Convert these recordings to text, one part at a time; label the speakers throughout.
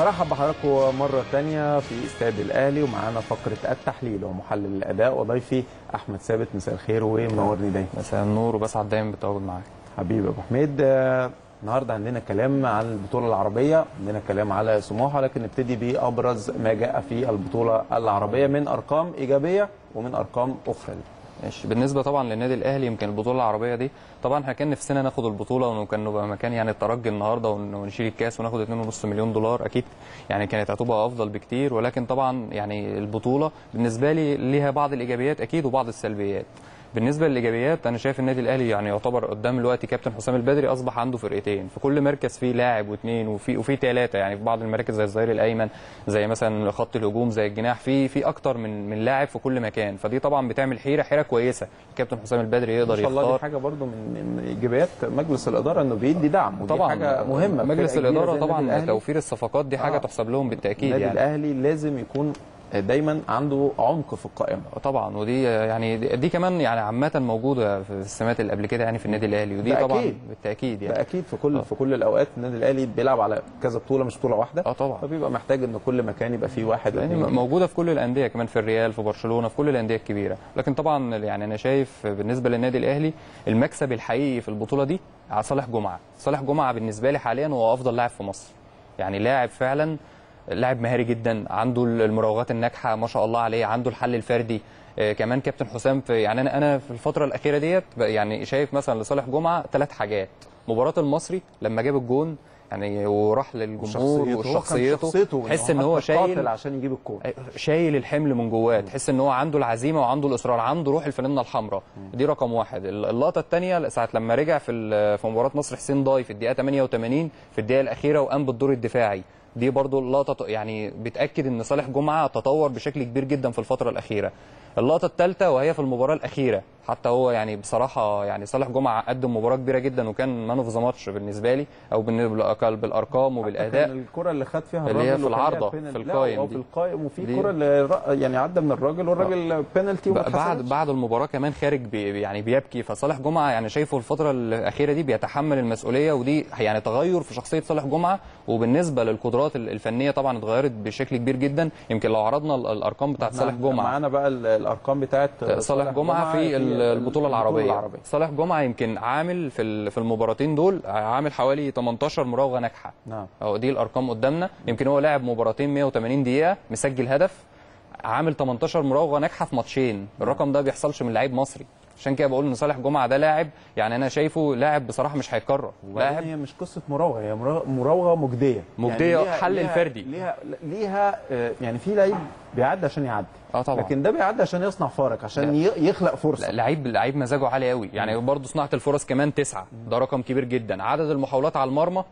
Speaker 1: برحب بحضراتكم مرة تانية في استاد الأهلي ومعانا فقرة التحليل ومحلل الأداء وضيفي أحمد ثابت مساء الخير ومنورني دايما
Speaker 2: مساء النور وبسعد دايما بالتواجد معاك
Speaker 1: حبيبي أبو حميد آه، النهارده عندنا كلام عن البطولة العربية عندنا كلام على سموحة لكن نبتدي بأبرز ما جاء في البطولة العربية من أرقام إيجابية ومن أرقام أخرى
Speaker 2: ماشي بالنسبه طبعا للنادي الاهلي يمكن البطوله العربيه دي طبعا احنا كان نفسنا ناخد البطوله وكان نبقى مكان يعني الترجي النهارده ون- ونشيل الكاس وناخد 2.5 مليون دولار اكيد يعني كانت هتبقى افضل بكتير ولكن طبعا يعني البطوله بالنسبه لي ليها بعض الايجابيات اكيد وبعض السلبيات بالنسبه للايجابيات انا شايف النادي الاهلي يعني يعتبر قدام الوقت كابتن حسام البدري اصبح عنده فرقتين في كل مركز فيه لاعب واثنين وفي وفي ثلاثه يعني في بعض المراكز زي الظهير الايمن زي مثلا خط الهجوم زي الجناح في في اكتر من من لاعب في كل مكان فدي طبعا بتعمل حيره حيره كويسه كابتن حسام البدري
Speaker 1: ما
Speaker 2: يقدر
Speaker 1: شاء الله دي
Speaker 2: يختار
Speaker 1: حاجة برضو من من إيجابيات مجلس الإدارة إنه بيدي دعم ودي
Speaker 2: طبعا
Speaker 1: حاجة مهمة
Speaker 2: مجلس
Speaker 1: فرقة كبيرة
Speaker 2: الاداره
Speaker 1: زي النادي
Speaker 2: طبعا
Speaker 1: الأهلي.
Speaker 2: توفير الصفقات دي حاجه
Speaker 1: آه.
Speaker 2: تحسب لهم بالتاكيد
Speaker 1: النادي
Speaker 2: يعني
Speaker 1: الاهلي لازم يكون دايما عنده عمق في القائمه
Speaker 2: طبعا ودي يعني دي, دي كمان يعني عامه موجوده في السمات اللي قبل كده يعني في النادي الاهلي ودي
Speaker 1: ده
Speaker 2: طبعا
Speaker 1: أكيد.
Speaker 2: بالتاكيد
Speaker 1: ده
Speaker 2: يعني
Speaker 1: اكيد في كل
Speaker 2: آه.
Speaker 1: في كل الاوقات النادي الاهلي بيلعب على كذا بطوله مش بطوله واحده
Speaker 2: اه طبعا
Speaker 1: فبيبقى محتاج ان كل مكان يبقى فيه واحد
Speaker 2: يعني
Speaker 1: واثنين.
Speaker 2: موجوده في كل الانديه كمان في الريال في برشلونه في كل الانديه الكبيره لكن طبعا يعني انا شايف بالنسبه للنادي الاهلي المكسب الحقيقي في البطوله دي على صالح جمعه صالح جمعه بالنسبه لي حاليا هو افضل لاعب في مصر يعني لاعب فعلا لاعب مهاري جدا عنده المراوغات الناجحه ما شاء الله عليه عنده الحل الفردي آه، كمان كابتن حسام في يعني انا انا في الفتره الاخيره ديت ب- يعني شايف مثلا لصالح جمعه ثلاث حاجات مباراه المصري لما جاب الجون يعني وراح للجمهور
Speaker 1: هو كان
Speaker 2: وشخصيته
Speaker 1: شخصيته
Speaker 2: تحس ان هو
Speaker 1: حتى
Speaker 2: شايل
Speaker 1: قاتل عشان يجيب الكوره
Speaker 2: شايل الحمل من جواه تحس ان هو عنده العزيمه وعنده الاصرار عنده روح الفانله الحمراء دي رقم واحد اللقطه الثانيه ساعه لما رجع في ال- في مباراه مصر حسين ضاي في الدقيقه 88 في الدقيقه الاخيره وقام بالدور الدفاعي دي برضو اللقطه يعني بتاكد ان صالح جمعه تطور بشكل كبير جدا في الفتره الاخيره اللقطه الثالثه وهي في المباراه الاخيره حتى هو يعني بصراحه يعني صالح جمعه قدم مباراه كبيره جدا وكان مان اوف ذا ماتش بالنسبه لي او بالن- بالارقام وبالاداء
Speaker 1: كان الكره اللي خد فيها
Speaker 2: اللي هي
Speaker 1: الراجل
Speaker 2: في
Speaker 1: وكان
Speaker 2: العارضة،
Speaker 1: ليها
Speaker 2: في
Speaker 1: بينالتي.
Speaker 2: القايم
Speaker 1: لا، أو
Speaker 2: دي.
Speaker 1: في القائم وفي
Speaker 2: دي.
Speaker 1: كره اللي را- يعني عدى من الراجل والراجل بينالتي وما
Speaker 2: ب- بعد
Speaker 1: اتحسبتش.
Speaker 2: بعد المباراه كمان خارج بي يعني بيبكي فصالح جمعه يعني شايفه الفتره الاخيره دي بيتحمل المسؤوليه ودي يعني تغير في شخصيه صالح جمعه وبالنسبه للقدرات ال- الفنيه طبعا اتغيرت بشكل كبير جدا يمكن لو عرضنا ال- الارقام بتاعت صالح
Speaker 1: معنا-
Speaker 2: جمعه
Speaker 1: معانا بقى ال- الارقام بتاعت
Speaker 2: صالح جمعه في ال- البطوله العربيه صالح جمعه يمكن عامل في ال- في المباراتين دول عامل حوالي 18 مراوغه ناجحه
Speaker 1: نعم
Speaker 2: اهو دي الارقام قدامنا يمكن هو لاعب مباراتين 180 دقيقه مسجل هدف عامل 18 مراوغه ناجحه في ماتشين الرقم ده بيحصلش من لعيب مصري عشان كده بقول ان صالح جمعه ده لاعب يعني انا شايفه لاعب بصراحه مش هيتكرر
Speaker 1: لاعب
Speaker 2: لاعب
Speaker 1: هي مش قصه مراوغه هي مرا- مراوغه مجديه
Speaker 2: مجدية،
Speaker 1: ليها-
Speaker 2: حل
Speaker 1: ليها-
Speaker 2: الفردي.
Speaker 1: ليها ليها آه، يعني في لعيب بيعدي عشان يعدي
Speaker 2: اه طبعا
Speaker 1: لكن ده بيعدي عشان يصنع فارق عشان ي- يخلق فرصه
Speaker 2: لا، لعيب لعيب مزاجه عالي قوي يعني برضه صناعه الفرص كمان تسعة ده رقم كبير جدا عدد المحاولات على المرمى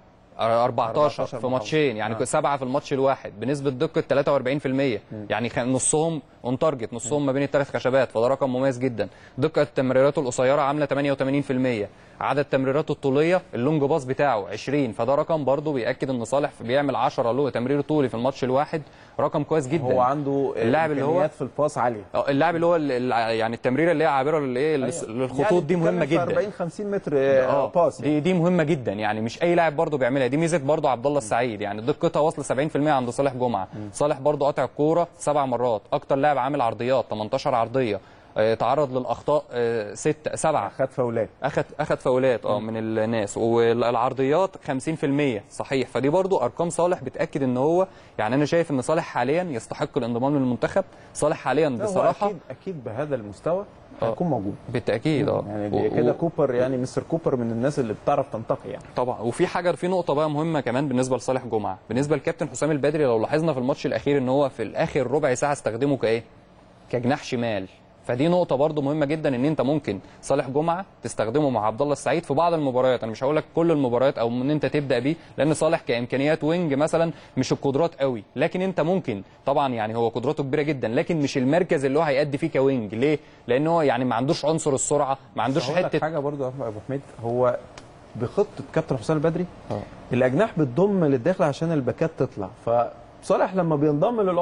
Speaker 2: 14 في
Speaker 1: محاولة.
Speaker 2: ماتشين يعني
Speaker 1: نعم.
Speaker 2: سبعه في الماتش الواحد بنسبه دقه 43% يعني خ- نصهم اون تارجت نصهم ما بين الثلاث خشبات فده رقم مميز جدا دقه تمريراته القصيره عامله 88% عدد تمريراته الطوليه اللونج باص بتاعه 20 فده رقم برضه بياكد ان صالح بيعمل 10 له تمرير طولي في الماتش الواحد رقم كويس جدا
Speaker 1: هو عنده آه،
Speaker 2: اللاعب اللي هو-
Speaker 1: إمكانيات في الباص عاليه
Speaker 2: اه اللاعب اللي هو ال- ال- يعني التمريره اللي هي عابره للايه للس- للخطوط دي مهمه
Speaker 1: بتتكلم في
Speaker 2: جدا
Speaker 1: 40 50 متر آه،
Speaker 2: اه
Speaker 1: باص يعني.
Speaker 2: دي دي مهمه جدا يعني مش اي لاعب برضه بيعملها دي ميزه برضه عبد الله السعيد يعني دقتها واصله 70% عند صالح جمعه صالح برضه قاطع الكوره سبع مرات اكتر لاعب عامل عرضيات 18 عرضيه آه، تعرض للاخطاء آه، ستة سبعة
Speaker 1: خد فاولات
Speaker 2: اخد اخد فاولات اه من الناس والعرضيات 50% صحيح فدي برضو ارقام صالح بتاكد ان هو يعني انا شايف ان صالح حاليا يستحق الانضمام للمنتخب صالح حاليا
Speaker 1: لا، هو
Speaker 2: بصراحه
Speaker 1: اكيد اكيد بهذا المستوى
Speaker 2: آه.
Speaker 1: هيكون موجود
Speaker 2: بالتاكيد اه
Speaker 1: يعني
Speaker 2: و-
Speaker 1: دي كده
Speaker 2: و-
Speaker 1: كوبر يعني مستر كوبر من الناس اللي بتعرف تنتقي يعني
Speaker 2: طبعا وفي حاجه في نقطه بقى مهمه كمان بالنسبه لصالح جمعه بالنسبه لكابتن حسام البدري لو لاحظنا في الماتش الاخير ان هو في الاخر ربع ساعه استخدمه كايه كجناح شمال فدي نقطة برضو مهمة جدا ان انت ممكن صالح جمعة تستخدمه مع عبد الله السعيد في بعض المباريات انا مش هقول لك كل المباريات او ان انت تبدا بيه لان صالح كامكانيات وينج مثلا مش القدرات قوي لكن انت ممكن طبعا يعني هو قدراته كبيرة جدا لكن مش المركز اللي هو هيأدي فيه كوينج ليه؟ لان هو يعني ما عندوش عنصر السرعة ما عندوش
Speaker 1: هقول لك
Speaker 2: حتة
Speaker 1: حاجه برضو يا ابو حميد هو بخطه كابتن حسام البدري
Speaker 2: آه.
Speaker 1: الاجناح بتضم للداخل عشان الباكات تطلع فصالح لما بينضم للعمق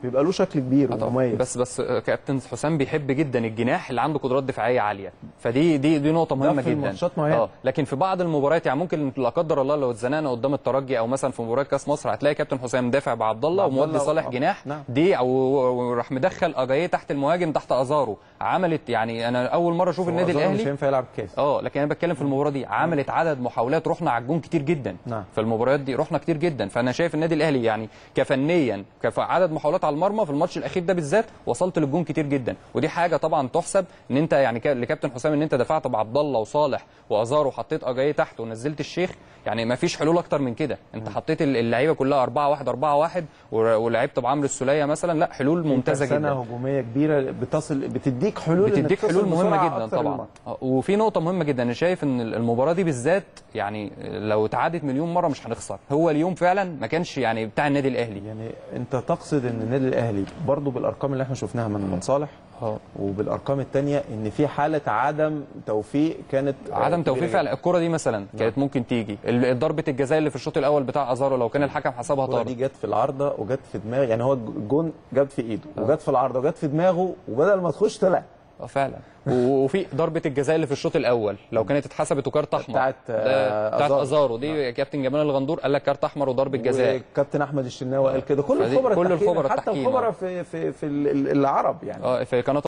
Speaker 1: بيبقى له شكل كبير
Speaker 2: طبعاً.
Speaker 1: ومميز
Speaker 2: بس بس كابتن حسام بيحب جدا الجناح اللي عنده قدرات دفاعيه عاليه فدي دي دي نقطه مهمه
Speaker 1: في
Speaker 2: جدا
Speaker 1: ماتشات معينة.
Speaker 2: اه لكن في بعض المباريات يعني ممكن لا قدر الله لو اتزنقنا قدام الترجي او مثلا في مباراه كاس مصر هتلاقي كابتن حسام دافع بعبد الله
Speaker 1: بعبد
Speaker 2: ومودي
Speaker 1: الله
Speaker 2: صالح
Speaker 1: و-
Speaker 2: جناح
Speaker 1: نعم.
Speaker 2: دي او وراح مدخل اجاييه تحت المهاجم تحت ازارو عملت يعني انا اول مره اشوف النادي
Speaker 1: وأظن مش
Speaker 2: الاهلي
Speaker 1: هينفع يلعب كاس
Speaker 2: اه لكن انا بتكلم في المباراه دي عملت عدد محاولات رحنا على الجون كتير جدا
Speaker 1: نعم.
Speaker 2: في المباريات دي رحنا كتير جدا فانا شايف النادي الاهلي يعني كفنيا كعدد محاولات على المرمى في الماتش الاخير ده بالذات وصلت للجون كتير جدا ودي حاجه طبعا تحسب ان انت يعني ك- لكابتن حسام ان انت دفعت بعبد الله وصالح وازار وحطيت اجاي تحت ونزلت الشيخ يعني ما فيش حلول اكتر من كده انت حطيت ال- اللعيبه كلها 4 1 4 1 ولعبت بعمرو السوليه مثلا لا حلول ممتازه
Speaker 1: سنه
Speaker 2: جدا
Speaker 1: هجوميه كبيره بتصل بتديك حلول إنك
Speaker 2: بتديك
Speaker 1: تصل
Speaker 2: حلول مهمه
Speaker 1: بسرعة
Speaker 2: جدا
Speaker 1: أكتر
Speaker 2: طبعا
Speaker 1: للماتش.
Speaker 2: آه، وفي نقطه مهمه جدا انا شايف ان المباراه دي بالذات يعني لو اتعادت مليون مره مش هنخسر هو اليوم فعلا ما كانش يعني بتاع النادي الاهلي
Speaker 1: يعني انت تقصد ان النادي الاهلي برضه بالارقام اللي احنا شفناها من من صالح
Speaker 2: اه
Speaker 1: وبالارقام الثانيه ان في حاله عدم توفيق كانت
Speaker 2: عدم توفيق
Speaker 1: كبيرة
Speaker 2: فعلا الكره دي مثلا كانت ممكن تيجي ال- ضربه الجزاء اللي في الشوط الاول بتاع ازارو لو كان الحكم حسبها
Speaker 1: الكرة دي
Speaker 2: طرد
Speaker 1: جت في العارضه وجت في دماغه يعني هو الجون جت في ايده وجت في العارضه وجت في دماغه وبدل ما تخش طلع
Speaker 2: اه فعلا و- وفي ضربه الجزاء اللي في الشوط الاول لو كانت اتحسبت وكارت احمر
Speaker 1: بتاعت،
Speaker 2: ده
Speaker 1: آه،
Speaker 2: بتاعت
Speaker 1: أزارو.
Speaker 2: ازارو دي كابتن جمال الغندور قال لك كارت احمر وضربه جزاء
Speaker 1: والكابتن احمد الشناوي قال كده كل
Speaker 2: فدي-
Speaker 1: الخبراء
Speaker 2: كل
Speaker 1: التحكيم،
Speaker 2: الخبراء
Speaker 1: حتى
Speaker 2: التحكيم،
Speaker 1: الخبراء
Speaker 2: آه.
Speaker 1: في في في ال- ال- العرب يعني
Speaker 2: اه في قناه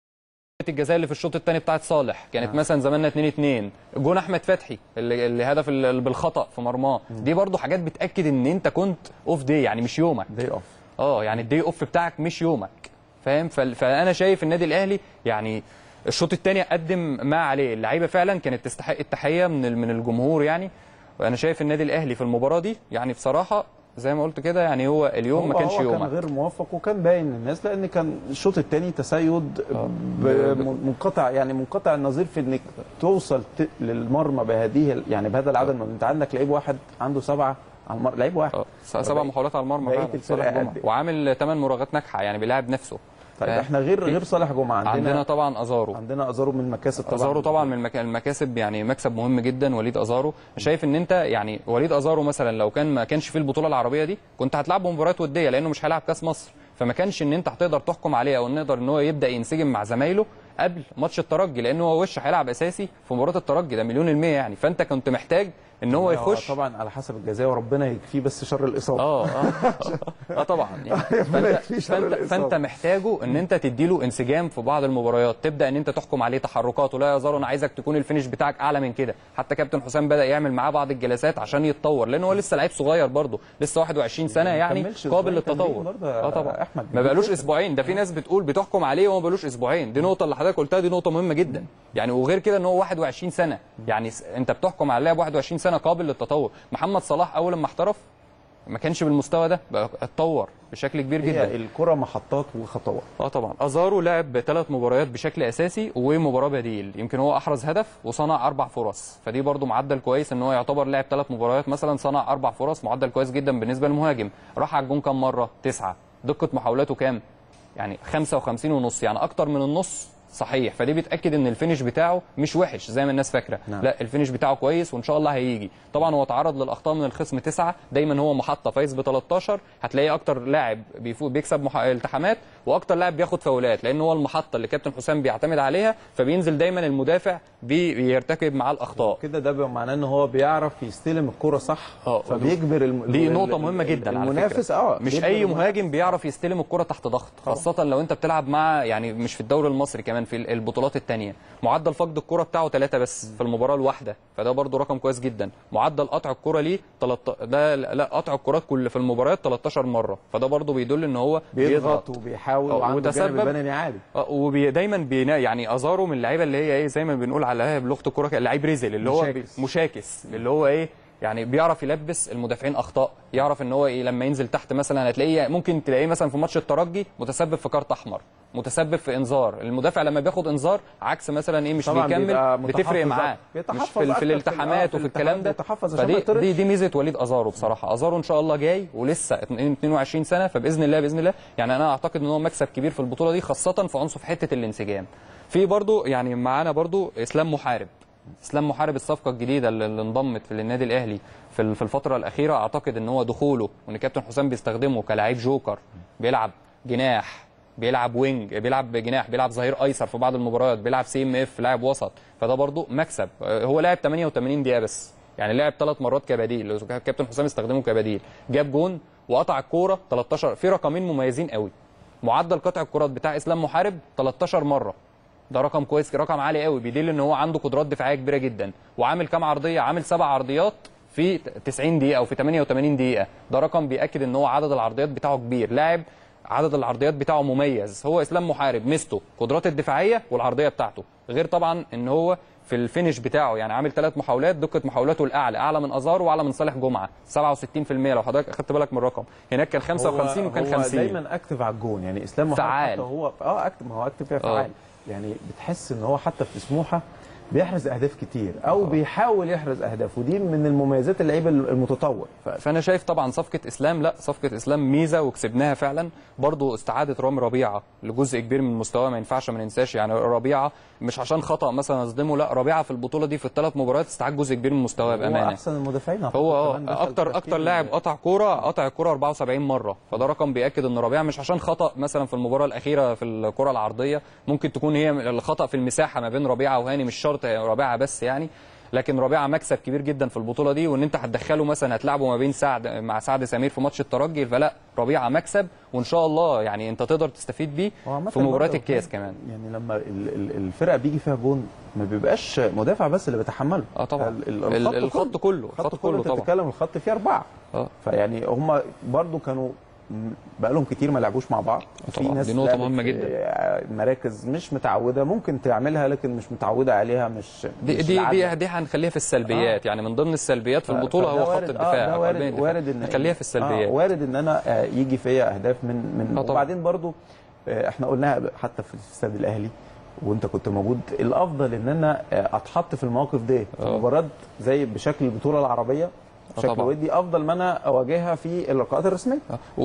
Speaker 2: الجزاء اللي في الشوط الثاني بتاعت صالح كانت
Speaker 1: آه.
Speaker 2: مثلا زماننا 2 2 جون احمد فتحي اللي, اللي هدف ال- بالخطا في مرماه دي برضو حاجات بتاكد ان انت كنت اوف دي يعني مش يومك
Speaker 1: دي اوف
Speaker 2: اه يعني الدي اوف بتاعك مش يومك فاهم فال- فانا شايف النادي الاهلي يعني الشوط الثاني قدم ما عليه اللعيبه فعلا كانت تستحق التحيه من ال- من الجمهور يعني وانا شايف النادي الاهلي في المباراه دي يعني بصراحه زي ما قلت كده يعني هو اليوم ما
Speaker 1: هو-
Speaker 2: كانش
Speaker 1: هو كان
Speaker 2: يومك
Speaker 1: غير موفق وكان باين للناس لان كان الشوط الثاني تسيد ب- منقطع يعني منقطع النظير في انك توصل ت- للمرمى بهذه ال- يعني بهذا العدد من انت عندك لعيب واحد عنده سبعه على المر... لعيب واحد
Speaker 2: اه س- سبع محاولات على المرمى
Speaker 1: بقية
Speaker 2: فعلا
Speaker 1: الفرقة
Speaker 2: صالح جمعة.
Speaker 1: قد إيه؟
Speaker 2: وعامل ثمان مراوغات ناجحه يعني بيلاعب نفسه
Speaker 1: طيب
Speaker 2: فاهم؟
Speaker 1: احنا غير غير صالح جمعه عندنا
Speaker 2: عندنا
Speaker 1: عندنا,
Speaker 2: طبعا ازارو
Speaker 1: عندنا ازارو من مكاسب طبعا
Speaker 2: ازارو طبعا من المك- المكاسب يعني مكسب مهم جدا وليد ازارو شايف ان انت يعني وليد ازارو مثلا لو كان ما كانش في البطوله العربيه دي كنت هتلعبه مباريات وديه لانه مش هيلعب كاس مصر فما كانش ان انت هتقدر تحكم عليه او نقدر ان هو يبدا ينسجم مع زمايله قبل ماتش الترجي لانه هو وش هيلعب اساسي في مباراه الترجي ده مليون المية يعني فانت كنت محتاج ان هو يخش
Speaker 1: طبعا على حسب الجزاء وربنا يكفيه بس شر الاصابه
Speaker 2: اه اه اه طبعا يعني
Speaker 1: ربنا
Speaker 2: فانت,
Speaker 1: يكفيه شر
Speaker 2: فانت,
Speaker 1: الإصابة.
Speaker 2: فانت محتاجه ان انت تديله انسجام في بعض المباريات تبدا ان انت تحكم عليه تحركاته لا يا زارو انا عايزك تكون الفينش بتاعك اعلى من كده حتى كابتن حسام بدا يعمل معاه بعض الجلسات عشان يتطور لان هو لسه لعيب صغير برضه لسه 21 سنه يعني
Speaker 1: كملش
Speaker 2: قابل
Speaker 1: أسبوعين تمرين
Speaker 2: للتطور
Speaker 1: برضه يا
Speaker 2: اه طبعا
Speaker 1: أحمد.
Speaker 2: ما بقالوش اسبوعين ده في ناس بتقول بتحكم عليه وهو ما بقالوش اسبوعين دي نقطه اللي حضرتك قلتها دي نقطه مهمه جدا يعني وغير كده ان هو 21 سنه يعني س- انت بتحكم على لاعب 21 سنه قابل للتطور محمد صلاح اول ما احترف ما كانش بالمستوى ده بقى اتطور بشكل كبير جدا
Speaker 1: هي الكره محطات وخطوات
Speaker 2: اه طبعا ازارو لعب ثلاث مباريات بشكل اساسي ومباراه بديل يمكن هو احرز هدف وصنع اربع فرص فدي برضو معدل كويس ان هو يعتبر لعب ثلاث مباريات مثلا صنع اربع فرص معدل كويس جدا بالنسبه للمهاجم راح على الجون كام مره تسعه دقه محاولاته كام يعني 55 ونص يعني اكتر من النص صحيح فدي بتاكد ان الفينش بتاعه مش وحش زي ما الناس فاكره
Speaker 1: نعم.
Speaker 2: لا الفينش بتاعه كويس وان شاء الله هيجي طبعا هو تعرض للاخطاء من الخصم تسعة دايما هو محطه فايز ب 13 هتلاقيه اكتر لاعب بيفوق بيكسب مح... التحامات واكتر لاعب بياخد فاولات لان هو المحطه اللي كابتن حسام بيعتمد عليها فبينزل دايما المدافع بي... بيرتكب معاه الاخطاء
Speaker 1: كده ده بيبقى معناه ان هو بيعرف يستلم الكره صح
Speaker 2: اه.
Speaker 1: فبيجبر الم...
Speaker 2: دي
Speaker 1: ال-
Speaker 2: نقطة
Speaker 1: ال-
Speaker 2: مهمة جدا على
Speaker 1: المنافس
Speaker 2: فكرة.
Speaker 1: اه
Speaker 2: مش
Speaker 1: بيجبر
Speaker 2: أي
Speaker 1: المنافس.
Speaker 2: مهاجم بيعرف يستلم الكرة تحت ضغط خاصة لو أنت بتلعب مع يعني مش في الدوري المصري كمان في البطولات التانية معدل فقد الكرة بتاعه ثلاثة بس في المباراة الواحدة فده برضو رقم كويس جدا معدل قطع الكرة ليه تلت... ده لا قطع الكرات كل في المباريات 13 مرة فده برضو بيدل إن هو
Speaker 1: بيضغط وبيحاول
Speaker 2: اه،
Speaker 1: وعنده جانب
Speaker 2: وتسبب-
Speaker 1: بدني عالي
Speaker 2: ودايما بينا يعني ازارو من اللعيبه اللي هي ايه زي ما بنقول عليها بلغه الكوره كده، لعيب ريزل اللي هو
Speaker 1: مشاكس.
Speaker 2: بي- مشاكس اللي هو ايه يعني بيعرف يلبس المدافعين اخطاء يعرف ان هو ايه لما ينزل تحت مثلا هتلاقيه ممكن تلاقيه مثلا في ماتش الترجي متسبب في كارت احمر متسبب في انذار المدافع لما بياخد انذار عكس مثلا ايه مش
Speaker 1: طبعا
Speaker 2: بيكمل
Speaker 1: بيبقى
Speaker 2: بتفرق
Speaker 1: متحفظ
Speaker 2: معاه
Speaker 1: أكتر. بيتحفظ
Speaker 2: مش في, ال-
Speaker 1: أكتر
Speaker 2: في
Speaker 1: في ال-
Speaker 2: الالتحامات
Speaker 1: آه، في
Speaker 2: وفي الكلام ده
Speaker 1: بيتحفظ عشان ما
Speaker 2: فدي
Speaker 1: يطردش.
Speaker 2: دي, دي ميزه وليد ازارو بصراحه ازارو ان شاء الله جاي ولسه 22 سنه فباذن الله باذن الله يعني انا اعتقد ان هو مكسب كبير في البطوله دي خاصه في عنصر في حته الانسجام في برضو يعني معانا برضو اسلام محارب اسلام محارب الصفقه الجديده اللي اللي انضمت للنادي الاهلي في ال- في الفتره الاخيره اعتقد ان هو دخوله وان كابتن حسام بيستخدمه كلاعب جوكر بيلعب جناح بيلعب وينج بيلعب جناح بيلعب ظهير ايسر في بعض المباريات بيلعب سي ام اف لاعب وسط فده برضو مكسب آه، هو لعب 88 دقيقه بس يعني لعب ثلاث مرات كبديل كابتن حسام استخدمه كبديل جاب جون وقطع الكوره 13 في رقمين مميزين قوي معدل قطع الكرات بتاع اسلام محارب 13 مره ده رقم كويس رقم عالي قوي بيدل ان هو عنده قدرات دفاعيه كبيره جدا وعامل كام عرضيه عامل سبع عرضيات في 90 دقيقه او في 88 دقيقه ده رقم بياكد ان هو عدد العرضيات بتاعه كبير لاعب عدد العرضيات بتاعه مميز هو اسلام محارب ميزته قدرات الدفاعيه والعرضيه بتاعته غير طبعا ان هو في الفينش بتاعه يعني عامل ثلاث محاولات دقه محاولاته الاعلى اعلى من ازارو واعلى من صالح جمعه 67% لو حضرتك اخدت بالك من الرقم هناك كان 55 وكان
Speaker 1: هو
Speaker 2: 50
Speaker 1: دايما اكتف على الجون يعني اسلام محمد
Speaker 2: فعال.
Speaker 1: حتى هو اه اكتف ما هو اكتف فيها فعال يعني بتحس ان هو حتى في سموحه بيحرز اهداف كتير او بيحاول يحرز اهداف ودي من المميزات اللعيب المتطور ف-
Speaker 2: فانا شايف طبعا صفقه اسلام لا صفقه اسلام ميزه وكسبناها فعلا برضو استعاده رامي ربيعه لجزء كبير من مستواه ما ينفعش ما ننساش يعني ربيعه مش عشان خطا مثلا اصدمه لا ربيعه في البطوله دي في الثلاث مباريات استعاد جزء كبير من مستواه
Speaker 1: هو
Speaker 2: بامانه
Speaker 1: احسن المدافعين أعتقد
Speaker 2: هو
Speaker 1: كمان
Speaker 2: اه
Speaker 1: دخل
Speaker 2: اكتر
Speaker 1: تشكيل
Speaker 2: اكتر لاعب قطع كوره قطع الكوره 74 مره فده رقم بياكد ان ربيعه مش عشان خطا مثلا في المباراه الاخيره في الكره العرضيه ممكن تكون هي الخطا في المساحه ما بين ربيعه وهاني مش شرط ربيعه بس يعني لكن ربيعه مكسب كبير جدا في البطوله دي وان انت هتدخله مثلا هتلعبه ما بين سعد مع سعد سمير في ماتش الترجي فلا ربيعه مكسب وان شاء الله يعني انت تقدر تستفيد بيه
Speaker 1: هو عامة
Speaker 2: في مباراه
Speaker 1: برضه
Speaker 2: الكاس كمان
Speaker 1: يعني لما ال- ال- الفرقه بيجي فيها جون ما بيبقاش مدافع بس اللي بيتحمله
Speaker 2: اه طبعا
Speaker 1: ال-
Speaker 2: ال- الخط كله
Speaker 1: الخط
Speaker 2: الخط
Speaker 1: كله
Speaker 2: كله
Speaker 1: انت
Speaker 2: طبعا
Speaker 1: بتتكلم الخط فيه اربعه
Speaker 2: اه
Speaker 1: فيعني هم برضو كانوا م- بقالهم كتير ما لعبوش مع بعض
Speaker 2: طبعاً، دي نقطة
Speaker 1: لعبت
Speaker 2: مهمة
Speaker 1: في
Speaker 2: جدا.
Speaker 1: مراكز مش متعوده ممكن تعملها لكن مش متعوده عليها مش
Speaker 2: دي
Speaker 1: مش
Speaker 2: دي
Speaker 1: العادة.
Speaker 2: دي, دي هنخليها في السلبيات يعني من ضمن السلبيات في البطوله
Speaker 1: فده
Speaker 2: هو خط
Speaker 1: وارد-
Speaker 2: الدفاع
Speaker 1: آه ده
Speaker 2: أو
Speaker 1: وارد
Speaker 2: قلبين الدفاع.
Speaker 1: وارد ان
Speaker 2: نخليها في السلبيات
Speaker 1: آه وارد ان انا آه يجي فيا اهداف من من
Speaker 2: آه طبعاً.
Speaker 1: وبعدين برضو آه احنا قلناها حتى في الاستاد الاهلي وانت كنت موجود الافضل ان انا آه اتحط في المواقف دي في
Speaker 2: آه.
Speaker 1: مباراه زي بشكل البطوله العربيه بشكل
Speaker 2: طبعاً.
Speaker 1: ودي افضل ما انا اواجهها في اللقاءات الرسميه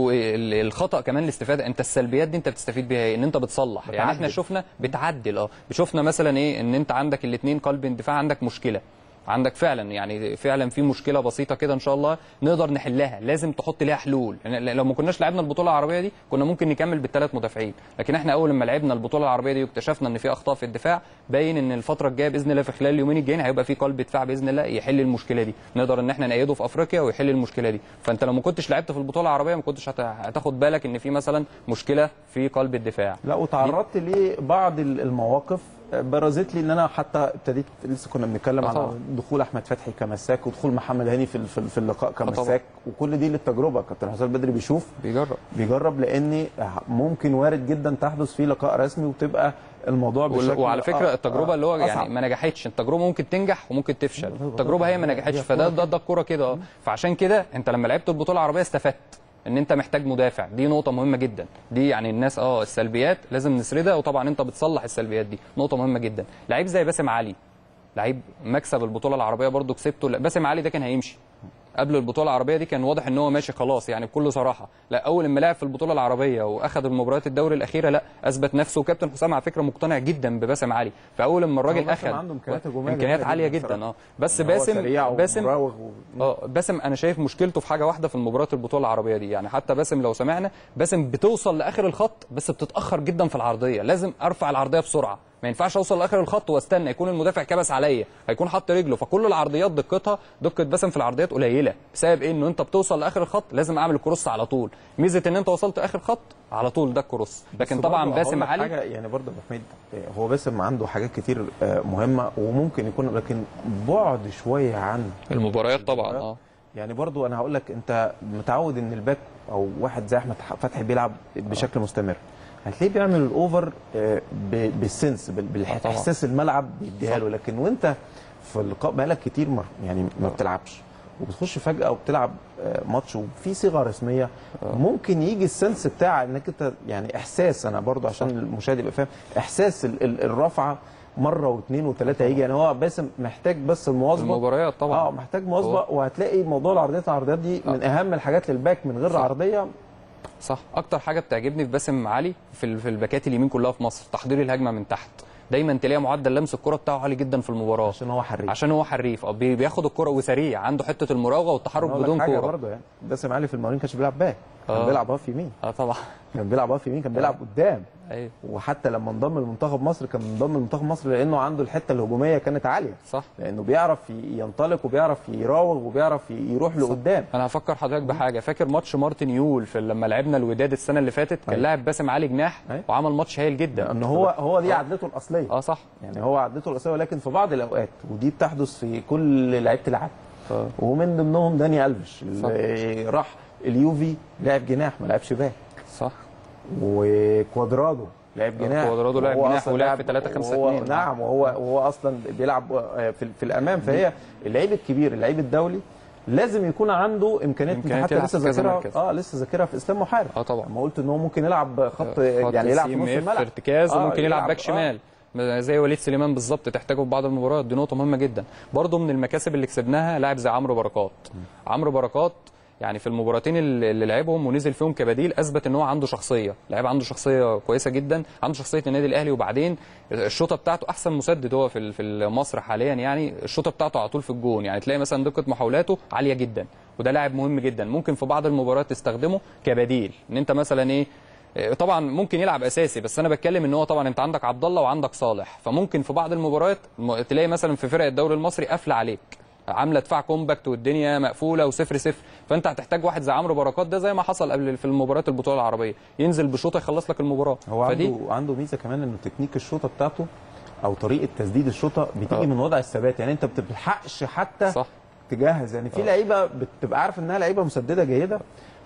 Speaker 2: والخطا كمان الاستفاده انت السلبيات دي انت بتستفيد بيها ايه ان انت بتصلح يعني احنا
Speaker 1: بتعدل.
Speaker 2: شفنا بتعدل اه شفنا مثلا ايه ان انت عندك الاثنين قلب اندفاع عندك مشكله عندك فعلا يعني فعلا في مشكله بسيطه كده ان شاء الله نقدر نحلها لازم تحط ليها حلول يعني لو ما كناش لعبنا البطوله العربيه دي كنا ممكن نكمل بالثلاث مدافعين لكن احنا اول ما لعبنا البطوله العربيه دي واكتشفنا ان في اخطاء في الدفاع باين ان الفتره الجايه باذن الله في خلال اليومين الجايين هيبقى في قلب دفاع باذن الله يحل المشكله دي نقدر ان احنا نأيده في افريقيا ويحل المشكله دي فانت لو ما كنتش لعبت في البطوله العربيه ما كنتش هت- هتاخد بالك ان في مثلا مشكله في قلب الدفاع
Speaker 1: لا وتعرضت لبعض ال- المواقف برزت لي ان انا حتى ابتديت لسه كنا بنتكلم
Speaker 2: آه
Speaker 1: على
Speaker 2: طبعاً.
Speaker 1: دخول احمد فتحي كمساك ودخول محمد هاني في ال- في ال- في اللقاء
Speaker 2: طبعاً.
Speaker 1: كمساك وكل دي للتجربه كابتن حسام بدري بيشوف
Speaker 2: بيجرب
Speaker 1: بيجرب لان ممكن وارد جدا تحدث في لقاء رسمي وتبقى الموضوع
Speaker 2: وال-
Speaker 1: بشكل
Speaker 2: وعلى فكره
Speaker 1: آه،
Speaker 2: التجربه
Speaker 1: آه،
Speaker 2: اللي هو يعني
Speaker 1: أصعب.
Speaker 2: ما نجحتش التجربه ممكن تنجح وممكن تفشل
Speaker 1: هو-
Speaker 2: التجربه هي ما
Speaker 1: هي-
Speaker 2: نجحتش
Speaker 1: هي
Speaker 2: فده
Speaker 1: كورة
Speaker 2: ده ده الكوره كده اه فعشان كده انت لما لعبت البطوله العربيه استفدت ان انت محتاج مدافع دي نقطه مهمه جدا دي يعني الناس اه السلبيات لازم نسردها وطبعا انت بتصلح السلبيات دي نقطه مهمه جدا لعيب زي باسم علي لعيب مكسب البطوله العربيه برضو كسبته لا، باسم علي ده كان هيمشي قبل البطوله العربيه دي كان واضح ان هو ماشي خلاص يعني بكل صراحه لا اول لما لعب في البطوله العربيه واخد المباريات الدوري الاخيره لا اثبت نفسه وكابتن حسام على فكره مقتنع جدا بباسم علي فاول لما الراجل
Speaker 1: هو باسم
Speaker 2: اخد
Speaker 1: عنده إمكانيات هجومية
Speaker 2: امكانيات
Speaker 1: جميلة
Speaker 2: عاليه
Speaker 1: جداً
Speaker 2: جدا
Speaker 1: بصراحة.
Speaker 2: اه بس
Speaker 1: هو
Speaker 2: باسم
Speaker 1: سريع
Speaker 2: باسم
Speaker 1: ومراوغ و...
Speaker 2: اه باسم انا شايف مشكلته في حاجه واحده في مباراه البطوله العربيه دي يعني حتى باسم لو سمعنا باسم بتوصل لاخر الخط بس بتتاخر جدا في العرضيه لازم ارفع العرضيه بسرعه ما ينفعش اوصل لاخر الخط واستنى يكون المدافع كبس عليا هيكون حط رجله فكل العرضيات دقتها دقه باسم في العرضيات قليله بسبب ايه انه انت بتوصل لاخر الخط لازم اعمل الكروس على طول ميزه ان انت وصلت اخر خط على طول ده الكروس لكن
Speaker 1: بس
Speaker 2: طبعا
Speaker 1: برضه
Speaker 2: باسم
Speaker 1: هقول لك
Speaker 2: علي
Speaker 1: حاجه يعني برضه يا ابو حميد آه، هو باسم عنده حاجات كتير آه، مهمه وممكن يكون لكن بعد شويه عن
Speaker 2: المباريات طبعا اه
Speaker 1: يعني برضو انا هقول لك انت متعود ان الباك او واحد زي احمد فتحي بيلعب بشكل مستمر هتلاقيه بيعمل الاوفر آه، ب- بالسنس بال- بالاحساس الملعب بيديها له لكن وانت في اللقاء بقالك كتير مر يعني ما بتلعبش وبتخش فجاه وبتلعب آه، ماتش وفي صيغه رسميه ممكن يجي السنس بتاع انك انت يعني احساس انا برضو عشان المشاهد يبقى فاهم احساس ال- ال- الرفعه مره واثنين وثلاثه يجي يعني هو باسم محتاج بس المواظبه
Speaker 2: المباريات طبعا
Speaker 1: اه محتاج مواظبه وهتلاقي موضوع العرضيات العرضيات دي من اهم الحاجات للباك من غير
Speaker 2: صح.
Speaker 1: عرضيه
Speaker 2: صح اكتر حاجه بتعجبني في باسم علي في ال- في الباكات اليمين كلها في مصر تحضير الهجمه من تحت دايما تلاقي معدل لمس الكره بتاعه عالي جدا في المباراه
Speaker 1: عشان هو حريف
Speaker 2: عشان هو حريف اه بي- بياخد الكره وسريع عنده حته المراوغه والتحرك
Speaker 1: أقول لك
Speaker 2: بدون
Speaker 1: حاجه
Speaker 2: كوره
Speaker 1: برضه يعني باسم علي في المقاولين كانش بيلعب باك كان
Speaker 2: آه.
Speaker 1: بيلعب هاف يمين
Speaker 2: اه طبعا
Speaker 1: كان بيلعب هاف يمين كان بيلعب قدام
Speaker 2: ايوه
Speaker 1: وحتى لما انضم لمنتخب مصر كان انضم لمنتخب مصر لانه عنده الحته الهجوميه كانت عاليه
Speaker 2: صح
Speaker 1: لانه بيعرف ي- ينطلق وبيعرف يراوغ وبيعرف ي- يروح لقدام
Speaker 2: انا هفكر حضرتك بحاجه فاكر ماتش مارتن يول في لما لعبنا الوداد السنه اللي فاتت كان
Speaker 1: أيوة.
Speaker 2: لاعب باسم علي جناح
Speaker 1: أيوة.
Speaker 2: وعمل ماتش هايل جدا
Speaker 1: لان هو هو دي عدته الاصليه
Speaker 2: اه صح
Speaker 1: يعني هو عدته الاصليه ولكن في بعض الاوقات ودي بتحدث في كل لعيبه العالم
Speaker 2: آه.
Speaker 1: ومن ضمنهم داني الفيش اللي راح اليوفي لعب جناح ما لعبش باك
Speaker 2: صح
Speaker 1: وكوادرادو لعب جناح
Speaker 2: كوادرادو لعب
Speaker 1: وهو
Speaker 2: جناح
Speaker 1: أصلاً
Speaker 2: ولعب
Speaker 1: لاعب-
Speaker 2: في 3-5-2.
Speaker 1: وهو- نعم وهو وهو اصلا بيلعب آه، في, في الامام فهي اللعيب الكبير اللعيب الدولي لازم يكون عنده امكانيات انت
Speaker 2: إمكانيات
Speaker 1: حتى
Speaker 2: يلعب
Speaker 1: لسه
Speaker 2: في كذا
Speaker 1: ذاكرها
Speaker 2: مركز.
Speaker 1: اه لسه ذاكرها في اسلام محارب
Speaker 2: اه طبعا
Speaker 1: لما قلت ان هو ممكن يلعب خط
Speaker 2: خط
Speaker 1: يعني يلعب في
Speaker 2: سي
Speaker 1: نص
Speaker 2: ام اف
Speaker 1: الملعب
Speaker 2: ارتكاز
Speaker 1: آه،
Speaker 2: وممكن يلعب باك
Speaker 1: آه.
Speaker 2: شمال زي وليد سليمان بالظبط تحتاجه في بعض المباريات دي نقطه مهمه جدا برضه من المكاسب اللي كسبناها لاعب زي عمرو بركات عمرو بركات يعني في المباراتين اللي اللي لعبهم ونزل فيهم كبديل اثبت ان هو عنده شخصيه لعيب عنده شخصيه كويسه جدا عنده شخصيه النادي الاهلي وبعدين الشوطه بتاعته احسن مسدد هو في في مصر حاليا يعني الشوطه بتاعته على طول في الجون يعني تلاقي مثلا دقه محاولاته عاليه جدا وده لاعب مهم جدا ممكن في بعض المباريات تستخدمه كبديل ان انت مثلا ايه طبعا ممكن يلعب اساسي بس انا بتكلم ان هو طبعا انت عندك عبد الله وعندك صالح فممكن في بعض المباريات م- تلاقي مثلا في فرق الدوري المصري قافله عليك عامله دفاع كومباكت والدنيا مقفوله وصفر صفر فانت هتحتاج واحد زي عمرو بركات ده زي ما حصل قبل في المباريات البطوله العربيه ينزل بشوطه يخلص لك المباراه
Speaker 1: هو
Speaker 2: فدي
Speaker 1: عنده عنده ميزه كمان انه تكنيك الشوطه بتاعته او طريقه تسديد الشوطه بتيجي
Speaker 2: آه.
Speaker 1: من وضع الثبات يعني انت ما بتلحقش حتى
Speaker 2: صح
Speaker 1: تجهز يعني في
Speaker 2: آه.
Speaker 1: لعيبه بتبقى عارف انها لعيبه مسدده جيده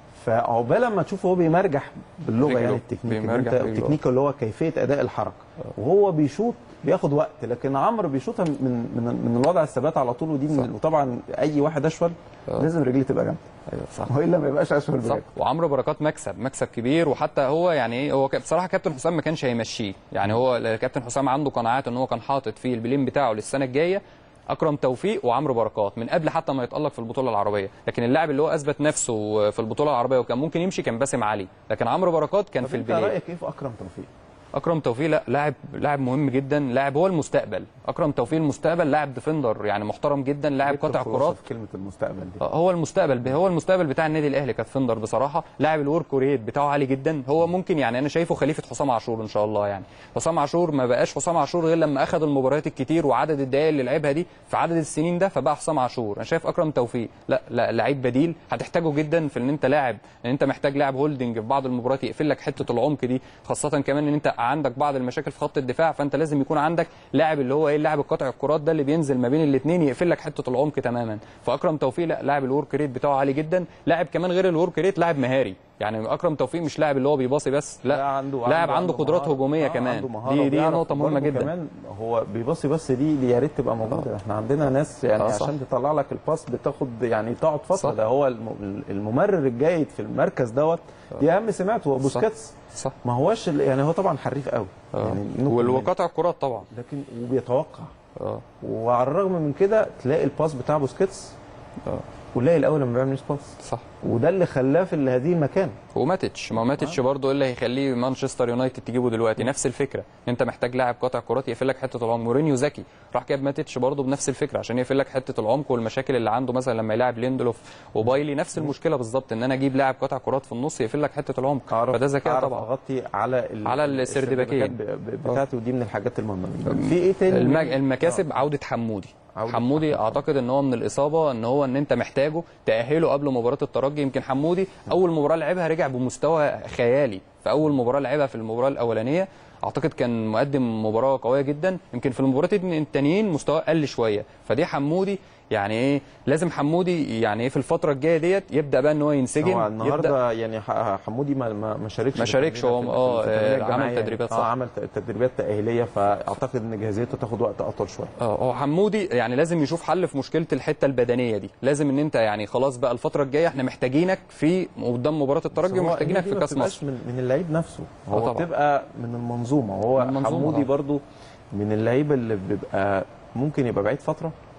Speaker 1: فعقبال ما تشوفه هو بيمرجح باللغه
Speaker 2: رجله.
Speaker 1: يعني التكنيك إن
Speaker 2: بيمرجح
Speaker 1: انت
Speaker 2: رجله.
Speaker 1: التكنيك اللي هو كيفيه اداء الحركه وهو بيشوط بياخد وقت لكن عمرو بيشوطها من من من الوضع الثبات على طول ودي من وطبعا اي واحد اشول
Speaker 2: آه.
Speaker 1: لازم رجليه تبقى جامده
Speaker 2: ايوه صح
Speaker 1: والا ما يبقاش اشول
Speaker 2: صح
Speaker 1: بجد
Speaker 2: وعمرو بركات مكسب مكسب كبير وحتى هو يعني ايه هو ك- بصراحه كابتن حسام ما كانش هيمشيه يعني هو كابتن حسام عنده قناعات ان هو كان حاطط فيه البلين بتاعه للسنه الجايه اكرم توفيق وعمرو بركات من قبل حتى ما يتالق في البطوله العربيه لكن اللاعب اللي هو اثبت نفسه في البطوله العربيه وكان ممكن يمشي كان باسم علي لكن عمرو بركات كان
Speaker 1: طب
Speaker 2: في
Speaker 1: انت
Speaker 2: البلين
Speaker 1: رايك ايه في اكرم توفيق؟
Speaker 2: اكرم توفيق لا لاعب لاعب مهم جدا لاعب هو المستقبل اكرم توفيق المستقبل لاعب ديفندر يعني محترم جدا لاعب
Speaker 1: جبت
Speaker 2: قاطع
Speaker 1: الخلاصة
Speaker 2: كرات
Speaker 1: في كلمه المستقبل دي
Speaker 2: هو المستقبل هو المستقبل بتاع النادي الاهلي كديفندر بصراحه لاعب الورك ريت بتاعه عالي جدا هو ممكن يعني انا شايفه خليفه حسام عاشور ان شاء الله يعني حسام عاشور ما بقاش حسام عاشور غير لما اخذ المباريات الكتير وعدد الدقائق اللي لعبها دي في عدد السنين ده فبقى حسام عاشور انا شايف اكرم توفيق لا لا لعيب بديل هتحتاجه جدا في ان انت لاعب ان انت محتاج لاعب هولدنج في بعض المباريات يقفل لك حته العمق دي خاصه كمان ان انت عندك بعض المشاكل في خط الدفاع فانت لازم يكون عندك لاعب اللي هو ايه اللاعب القاطع الكرات ده اللي بينزل ما بين الاثنين يقفل لك حته العمق تماما فاكرم توفيق لا لاعب الورك ريت بتاعه عالي جدا لاعب كمان غير الورك ريت لاعب مهاري يعني اكرم توفيق مش لاعب اللي هو بيباصي بس لا
Speaker 1: عنده
Speaker 2: لاعب عنده قدرات
Speaker 1: مهارة.
Speaker 2: هجوميه
Speaker 1: آه،
Speaker 2: كمان
Speaker 1: عنده مهارة
Speaker 2: دي دي
Speaker 1: وبيعرف
Speaker 2: نقطه مهمه
Speaker 1: برضه
Speaker 2: جدا
Speaker 1: كمان هو بيبصي بس دي دي يا ريت تبقى موجوده احنا عندنا ناس يعني
Speaker 2: آه، صح.
Speaker 1: عشان تطلع لك الباس بتاخد يعني تقعد فتره
Speaker 2: صح.
Speaker 1: ده هو الم- الممرر الجيد في المركز دوت دي اهم سمعته هو بوسكاتس
Speaker 2: صح
Speaker 1: ما هوش ال- يعني هو طبعا حريف قوي يعني نقطة منه.
Speaker 2: والقاطع الكرات طبعا
Speaker 1: لكن وبيتوقع
Speaker 2: اه
Speaker 1: وعلى الرغم من كده تلاقي الباس بتاع بوسكيتس
Speaker 2: اه
Speaker 1: قليل قوي لما بيعمل باس
Speaker 2: صح
Speaker 1: وده اللي خلاه في هذه المكان
Speaker 2: وماتيتش ما ماتيتش برضه ايه اللي هيخليه مانشستر يونايتد تجيبه دلوقتي نفس الفكره انت محتاج لاعب قاطع كرات يقفل لك حته العمق مورينيو ذكي راح جاب ماتيتش برضه بنفس الفكره عشان يقفل لك حته العمق والمشاكل اللي عنده مثلا لما يلاعب ليندلوف وبايلي نفس المشكله بالظبط ان انا اجيب لاعب قاطع كرات في النص يقفل لك حته العمق
Speaker 1: أعرف-
Speaker 2: فده ذكاء
Speaker 1: أعرف
Speaker 2: طبعا
Speaker 1: اغطي على ال-
Speaker 2: على السردباكين.
Speaker 1: السردباكات ب- ب- بتاعته ودي من الحاجات المهمه جدا في ايه تاني
Speaker 2: المج... المكاسب عوده حمودي
Speaker 1: عودة
Speaker 2: حمودي اعتقد ان هو من الاصابه ان هو ان انت محتاجه تاهله قبل مباراه الترجي يمكن حمودي اول مباراه لعبها رجع بمستوى خيالي في اول مباراه لعبها في المباراه الاولانيه اعتقد كان مقدم مباراه قويه جدا يمكن في المباراتين التانيين مستواه قل شويه فدي حمودي يعني ايه لازم حمودي يعني ايه في الفتره الجايه ديت يبدا بقى ان هو ينسجم
Speaker 1: هو
Speaker 2: يبدا
Speaker 1: النهارده يعني ح- حمودي ما ما ما شاركش
Speaker 2: ما
Speaker 1: في
Speaker 2: شاركش
Speaker 1: التمرين
Speaker 2: هو،
Speaker 1: في- في
Speaker 2: آه،
Speaker 1: التمرين
Speaker 2: آه، عمل
Speaker 1: الجماعية
Speaker 2: تدريبات،
Speaker 1: اه
Speaker 2: صح.
Speaker 1: عمل ت- تدريبات تاهيليه فاعتقد ان جاهزيته تاخد وقت اطول شويه
Speaker 2: اه هو حمودي يعني لازم يشوف حل في مشكله الحته البدنيه دي لازم ان انت يعني خلاص بقى الفتره الجايه احنا محتاجينك في قدام مباراه الترجي
Speaker 1: بس هو
Speaker 2: ومحتاجينك
Speaker 1: هي دي
Speaker 2: في
Speaker 1: ما
Speaker 2: كاس
Speaker 1: بتبقاش
Speaker 2: مصر
Speaker 1: من, من اللعيب نفسه
Speaker 2: آه
Speaker 1: هو
Speaker 2: طبعا.
Speaker 1: بتبقى من المنظومه وهو
Speaker 2: من المنظومة
Speaker 1: حمودي
Speaker 2: طبعا.
Speaker 1: برضو من اللعيبه اللي بيبقى ممكن يبقى بعيد فتره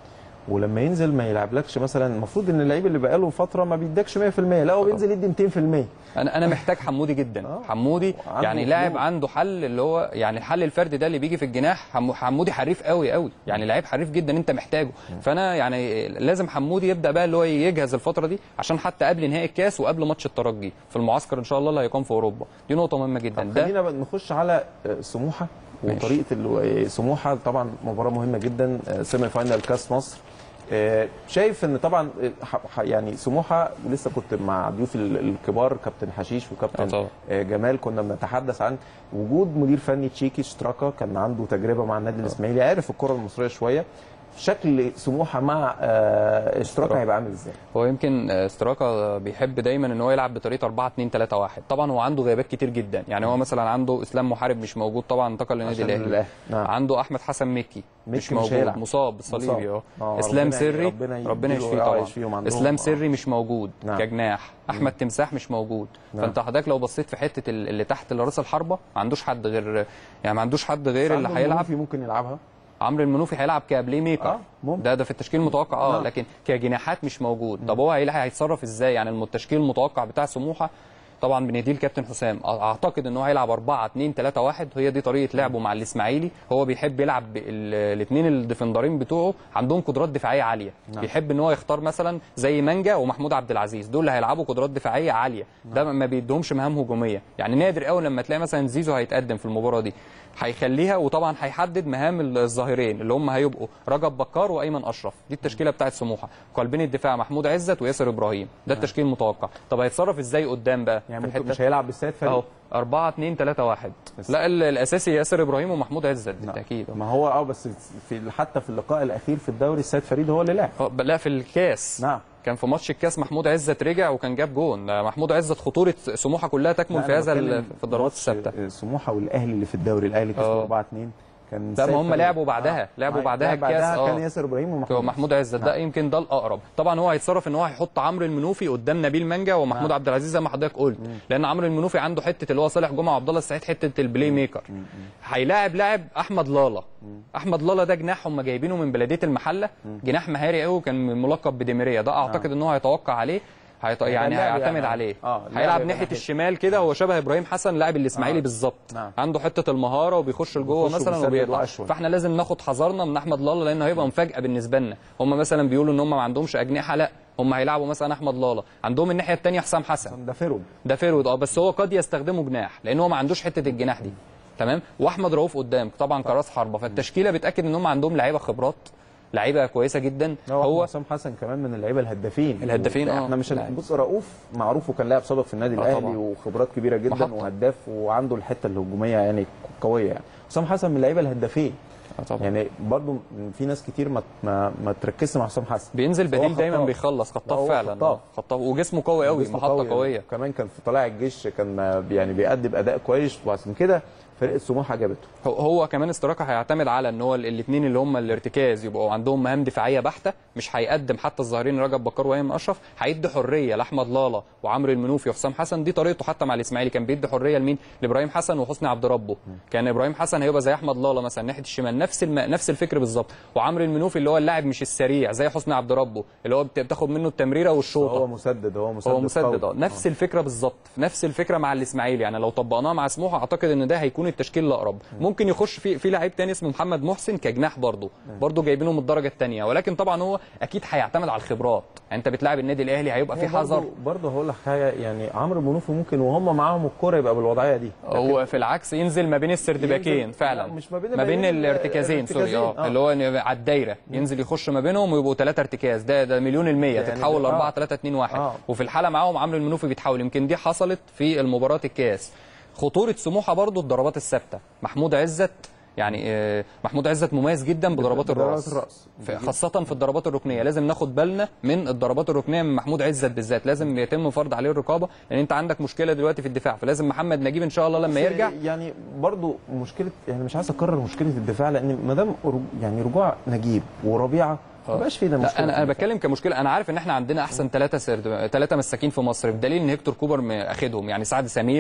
Speaker 1: ولما ينزل ما يلعبلكش مثلا المفروض ان اللعيب اللي بقاله فتره ما بيدكش 100% لا هو بينزل يدي 200%
Speaker 2: انا انا محتاج حمودي جدا
Speaker 1: آه.
Speaker 2: حمودي
Speaker 1: عنده
Speaker 2: يعني لاعب
Speaker 1: حلول.
Speaker 2: عنده حل اللي هو يعني الحل الفردي ده اللي بيجي في الجناح حمو- حمودي حريف قوي قوي يعني لعيب حريف جدا انت محتاجه فانا يعني لازم حمودي يبدا بقى اللي هو يجهز الفتره دي عشان حتى قبل نهائي الكاس وقبل ماتش الترجي في المعسكر ان شاء الله اللي هيقام في اوروبا دي نقطه مهمه جدا
Speaker 1: طب
Speaker 2: ده
Speaker 1: خلينا بقى نخش على آه، سموحه
Speaker 2: ماشي.
Speaker 1: وطريقه ال- سموحه طبعا مباراه مهمه جدا آه، سيمي فاينال كاس مصر آه، شايف ان طبعا آه، ح- ح- يعني سموحه لسه كنت مع ضيوف ال- الكبار كابتن حشيش
Speaker 2: آه
Speaker 1: وكابتن
Speaker 2: طبعا.
Speaker 1: آه، جمال كنا بنتحدث عن وجود مدير فني تشيكي اشتراكه كان عنده تجربه مع النادي الاسماعيلي عارف الكره المصريه شويه شكل سموحه مع آه، اشتراكه هيبقى عامل ازاي؟
Speaker 2: هو يمكن آه، استراكا بيحب دايما ان هو يلعب بطريقه 4 2 3 1 طبعا هو عنده غيابات كتير جدا يعني هو مثلا عنده اسلام محارب مش موجود طبعا انتقل للنادي
Speaker 1: عشان
Speaker 2: الاهلي
Speaker 1: الأهلي. نعم.
Speaker 2: عنده احمد حسن مكي
Speaker 1: مكي
Speaker 2: مش
Speaker 1: مش
Speaker 2: موجود
Speaker 1: هيلعب.
Speaker 2: مصاب بالصليبي
Speaker 1: مصاب.
Speaker 2: اه
Speaker 1: آه،
Speaker 2: اسلام
Speaker 1: ربنا-
Speaker 2: سري
Speaker 1: ربنا
Speaker 2: ربنا
Speaker 1: يديله
Speaker 2: يشفيه
Speaker 1: آه،
Speaker 2: طبعا
Speaker 1: يشفيهم عندهم.
Speaker 2: اسلام
Speaker 1: آه.
Speaker 2: سري مش موجود
Speaker 1: نعم.
Speaker 2: كجناح احمد تمساح مش موجود
Speaker 1: نعم.
Speaker 2: فانت حضرتك لو بصيت في حته ال- اللي تحت اللي راس الحربه ما عندوش حد غير يعني ما عندوش حد غير اللي
Speaker 1: عنده
Speaker 2: هيلعب
Speaker 1: منوفي ممكن يلعبها
Speaker 2: عمرو المنوفي هيلعب كبلاي ميكر
Speaker 1: آه، ممكن.
Speaker 2: ده ده في التشكيل المتوقع اه
Speaker 1: نعم.
Speaker 2: لكن كجناحات مش موجود طب هو هيلاقي هيتصرف ازاي يعني الم- التشكيل المتوقع بتاع سموحه طبعا بنديه الكابتن حسام أ- اعتقد ان هو هيلعب 4 2 3 1 هي دي طريقه لعبه مع الاسماعيلي هو بيحب يلعب الاثنين الديفندرين بتوعه عندهم قدرات دفاعيه عاليه
Speaker 1: نعم.
Speaker 2: بيحب ان هو يختار مثلا زي مانجا ومحمود عبد العزيز دول اللي هيلعبوا قدرات دفاعيه عاليه ده ما بيديهمش مهام هجوميه يعني نادر قوي لما تلاقي مثلا زيزو هيتقدم في المباراه دي هيخليها وطبعا هيحدد مهام الظاهرين اللي هم هيبقوا رجب بكار وايمن اشرف دي التشكيله بتاعت سموحه قلبين الدفاع محمود عزت وياسر ابراهيم ده التشكيل المتوقع طب هيتصرف ازاي قدام بقى
Speaker 1: يعني
Speaker 2: في
Speaker 1: ممكن
Speaker 2: الحتة-
Speaker 1: مش هيلعب بالسيد فريق
Speaker 2: اهو 4 2 3 1
Speaker 1: بس.
Speaker 2: لا ال- الاساسي ياسر ابراهيم ومحمود عزت بالتاكيد
Speaker 1: ما هو اه بس في حتى في اللقاء الاخير في الدوري السيد فريد هو اللي لعب
Speaker 2: اه لا في الكاس
Speaker 1: نعم.
Speaker 2: كان في ماتش الكاس محمود عزت رجع وكان جاب جون ده محمود عزت خطوره سموحه كلها تكمن
Speaker 1: لا،
Speaker 2: في
Speaker 1: أنا
Speaker 2: هذا ال-
Speaker 1: بتكلم
Speaker 2: في الضربات
Speaker 1: ماتش
Speaker 2: الثابته
Speaker 1: سموحه والاهلي اللي في الدوري الاهلي كسبوا
Speaker 2: اه.
Speaker 1: 4 2 كان
Speaker 2: لا، ما
Speaker 1: سيد
Speaker 2: هم
Speaker 1: فريد.
Speaker 2: لعبوا بعدها، لعبوا
Speaker 1: آه،
Speaker 2: بعدها
Speaker 1: لعب
Speaker 2: الكاس، اه.
Speaker 1: كان ياسر ابراهيم ومحمود
Speaker 2: هو محمود عزت ده يمكن ده الاقرب طبعا هو هيتصرف ان هو هيحط عمرو المنوفي قدام نبيل مانجا ومحمود
Speaker 1: نعم.
Speaker 2: عبد العزيز زي ما حضرتك قلت لان عمرو المنوفي عنده حته اللي هو صالح جمعه وعبد الله السعيد حته البلاي ميكر هيلاعب لاعب احمد لالا احمد لالا ده جناح هم جايبينه من بلديه المحله جناح مهاري قوي وكان ملقب بديميريا ده اعتقد ان هو هيتوقع عليه هيط... يعني
Speaker 1: اللاعب
Speaker 2: هيعتمد
Speaker 1: يعني-
Speaker 2: عليه
Speaker 1: اه، اللاعب
Speaker 2: هيلعب
Speaker 1: يبقى
Speaker 2: ناحيه
Speaker 1: ناحية-
Speaker 2: الشمال كده هو شبه ابراهيم حسن لاعب الاسماعيلي
Speaker 1: آه.
Speaker 2: بالظبط
Speaker 1: نعم.
Speaker 2: عنده حته المهاره وبيخش لجوه
Speaker 1: بيخش
Speaker 2: مثلا
Speaker 1: وبيسدد
Speaker 2: وبيطلع
Speaker 1: وأشول.
Speaker 2: فاحنا لازم ناخد حذرنا من احمد لالا لانه هيبقى مفاجاه بالنسبه لنا هم مثلا بيقولوا ان هم ما عندهمش اجنحه لا هم هيلعبوا مثلا احمد لالا عندهم الناحيه الثانيه حسام حسن
Speaker 1: ده فيرود
Speaker 2: ده فيرود اه بس هو قد يستخدمه جناح لان هو ما عندوش حته الجناح دي تمام واحمد رؤوف قدام طبعا كراس حربه فالتشكيله بتاكد ان هم عندهم لعيبه خبرات لعيبه كويسه جدا
Speaker 1: هو
Speaker 2: هو
Speaker 1: حسام حسن كمان من اللعيبه الهدافين
Speaker 2: الهدافين، اه.
Speaker 1: احنا مش
Speaker 2: لاعب.
Speaker 1: بص رؤوف معروف وكان لاعب سابق في النادي
Speaker 2: اه
Speaker 1: الاهلي
Speaker 2: طبعا.
Speaker 1: وخبرات كبيره جدا
Speaker 2: محطة.
Speaker 1: وهداف وعنده الحته الهجوميه يعني قويه يعني حسام حسن من اللعيبه الهدافين
Speaker 2: آه طبعا
Speaker 1: يعني برضو في ناس كتير ما ما, ما تركزش مع حسام حسن
Speaker 2: بينزل
Speaker 1: بس هو
Speaker 2: بديل دايما
Speaker 1: خطاف.
Speaker 2: بيخلص
Speaker 1: لا،
Speaker 2: خطاف
Speaker 1: هو
Speaker 2: فعلا
Speaker 1: خطاف.
Speaker 2: آه، خطاف وجسمه قوي قوي
Speaker 1: جسمه
Speaker 2: محطه
Speaker 1: قوي.
Speaker 2: قويه
Speaker 1: كمان كان في طلائع الجيش كان يعني بيأدي اداء كويس وعشان كده فرقه سموحه جابته
Speaker 2: هو- هو كمان استراكه هيعتمد على ان هو الاثنين اللي هم الارتكاز يبقوا عندهم مهام دفاعيه بحته مش هيقدم حتى الظاهرين رجب بكار وايمن اشرف هيدي حريه لاحمد لالا وعمرو المنوفي وحسام حسن دي طريقته حتى مع الاسماعيلي كان بيدي حريه لمين لابراهيم حسن وحسني عبد ربه كان ابراهيم حسن هيبقى زي احمد لالا مثلا ناحيه الشمال نفس الم... نفس الفكر بالظبط وعمرو المنوفي اللي هو اللاعب مش السريع زي حسني عبد ربه اللي هو بت- بتاخد منه التمريره والشوطه
Speaker 1: هو مسدد هو مسدد
Speaker 2: هو مسدد اه
Speaker 1: قوي.
Speaker 2: نفس الفكره بالظبط نفس الفكره مع الاسماعيلي يعني لو طبقناها مع سموحه اعتقد ان ده هيكون التشكيل الاقرب ممكن يخش في في لعيب تاني اسمه محمد محسن كجناح برضه برضه جايبينه من الدرجه الثانيه ولكن طبعا هو اكيد هيعتمد على الخبرات يعني انت بتلاعب النادي الاهلي هيبقى في
Speaker 1: هو
Speaker 2: حذر
Speaker 1: برضه برضه هقول لك حاجه يعني عمرو منوفي ممكن وهم معاهم الكوره يبقى بالوضعيه دي
Speaker 2: هو في العكس ينزل ما بين السردباكين
Speaker 1: ينزل-
Speaker 2: فعلا
Speaker 1: لا، مش ما بين-
Speaker 2: ما
Speaker 1: ما
Speaker 2: بين
Speaker 1: بين
Speaker 2: الارتكازين سوري اه
Speaker 1: الارتكازين، آه.
Speaker 2: اللي هو يبقى على الدايره ينزل يخش ما بينهم ويبقوا ثلاثه ارتكاز ده ده مليون المية
Speaker 1: يعني
Speaker 2: تتحول ل
Speaker 1: ده-
Speaker 2: 4
Speaker 1: آه.
Speaker 2: 3 2 1
Speaker 1: آه.
Speaker 2: وفي الحاله معاهم عمرو المنوفي بيتحول يمكن دي حصلت في المباراه الكاس خطوره سموحه برضو الضربات الثابته محمود عزت يعني آه، محمود عزت مميز جدا بضربات
Speaker 1: بضربات
Speaker 2: الراس
Speaker 1: الرأس.
Speaker 2: في- خاصة في الضربات الركنية لازم ناخد بالنا من الضربات الركنية من محمود عزت بالذات لازم يتم فرض عليه الرقابة لأن أنت عندك مشكلة دلوقتي في الدفاع فلازم محمد نجيب إن شاء الله لما يرجع
Speaker 1: يعني برضه مشكله يعني مش عايز اكرر مشكله الدفاع لان ما دام رج- يعني رجوع نجيب وربيعه ما بقاش في ده مشكله
Speaker 2: لا انا
Speaker 1: في
Speaker 2: انا
Speaker 1: الدفاع.
Speaker 2: بتكلم كمشكله انا عارف ان احنا عندنا احسن ثلاثه سرد ثلاثه مساكين في مصر بدليل ان هيكتور كوبر م- اخدهم يعني سعد سمير